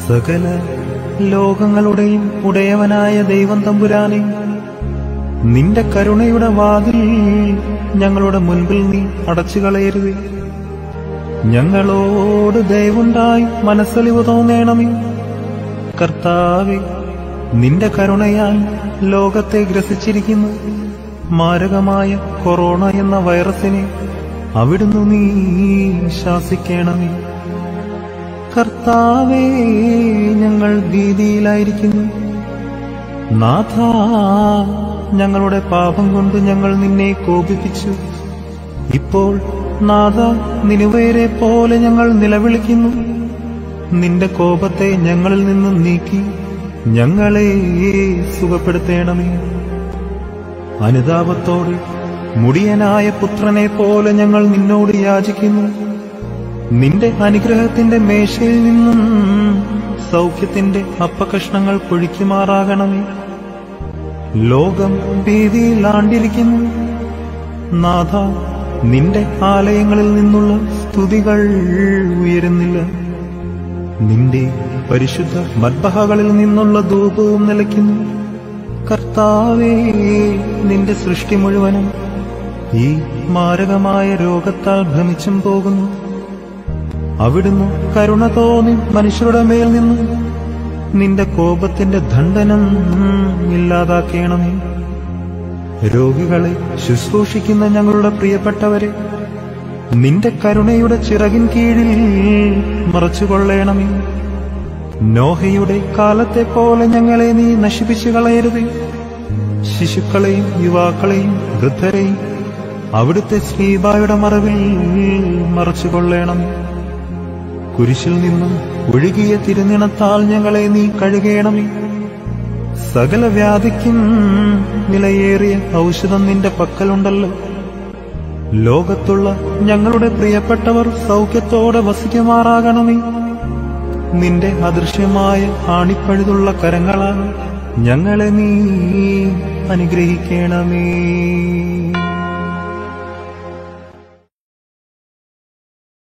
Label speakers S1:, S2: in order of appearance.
S1: സകല ലോകങ്ങളുടെയും ഉടയവനായ ദൈവം തമ്പുരാനെ നിന്റെ കരുണയുടെ വാതിൽ ഞങ്ങളുടെ മുൻപിൽ നീ അടച്ചു കളയരുതേ ഞങ്ങളോട് ദയവുണ്ടായി മനസ്സലിവ് തോന്നേണമേ കർത്താവെ നിന്റെ കരുണയാൽ ലോകത്തെ ഗ്രസിച്ചിരിക്കുന്നു മാരകമായ കൊറോണ എന്ന വൈറസിനെ അവിടുന്ന് നീ ശാസിക്കണമേ കർത്താവേ ഞങ്ങൾ ഭീതിയിലായിരിക്കുന്നു നാഥ ഞങ്ങളുടെ പാപം കൊണ്ട് ഞങ്ങൾ നിന്നെ കോപിപ്പിച്ചു ഇപ്പോൾ നാഥ നിനുവേരെ പോലെ ഞങ്ങൾ നിലവിളിക്കുന്നു നിന്റെ കോപത്തെ ഞങ്ങളിൽ നിന്നും നീക്കി ഞങ്ങളെ സുഖപ്പെടുത്തേണമേ അനുതാപത്തോടെ മുടിയനായ പുത്രനെ പോലെ ഞങ്ങൾ നിന്നോട് യാചിക്കുന്നു നിന്റെ അനുഗ്രഹത്തിന്റെ മേശയിൽ നിന്നും സൗഖ്യത്തിന്റെ അപ്പകഷ്ണങ്ങൾ പൊഴിക്കുമാറാകണമേ ലോകം ഭീതിയിലാണ്ടിരിക്കുന്നു നാഥ നിന്റെ ആലയങ്ങളിൽ നിന്നുള്ള സ്തുതികൾ ഉയരുന്നില്ല നിന്റെ പരിശുദ്ധ മദ്ബഹകളിൽ നിന്നുള്ള ധൂപവും നിലയ്ക്കുന്നു കർത്താവേ നിന്റെ സൃഷ്ടി മുഴുവനും ഈ മാരകമായ രോഗത്താൽ ഭ്രമിച്ചും പോകുന്നു അവിടുന്ന് കരുണ തോന്നി മനുഷ്യരുടെ മേൽ നിന്നും നിന്റെ കോപത്തിന്റെ ദണ്ഡനം ഇല്ലാതാക്കണമേ രോഗികളെ ശുശ്രൂഷിക്കുന്ന ഞങ്ങളുടെ പ്രിയപ്പെട്ടവരെ നിന്റെ കരുണയുടെ ചിറകിൻ കീഴിൽ മറച്ചുകൊള്ളണമേ നോഹയുടെ കാലത്തെ പോലെ ഞങ്ങളെ നീ നശിപ്പിച്ചു കളയരുതേ ശിശുക്കളെയും യുവാക്കളെയും വൃദ്ധരെയും അവിടുത്തെ ശ്രീബായുടെ മറവിൽ മറച്ചുകൊള്ളണമേ കുരിശിൽ നിന്നും ഒഴുകിയ തിരുനിണത്താൽ ഞങ്ങളെ നീ കഴുകണമേ സകല വ്യാധിക്കും വിലയേറിയ ഔഷധം നിന്റെ പക്കലുണ്ടല്ലോ ലോകത്തുള്ള ഞങ്ങളുടെ പ്രിയപ്പെട്ടവർ സൗഖ്യത്തോടെ വസിക്കുമാറാകണമേ നിന്റെ അദൃശ്യമായ ആണിപ്പഴുതുള്ള കരങ്ങളാൽ ഞങ്ങളെ നീ അനുഗ്രഹിക്കണമേ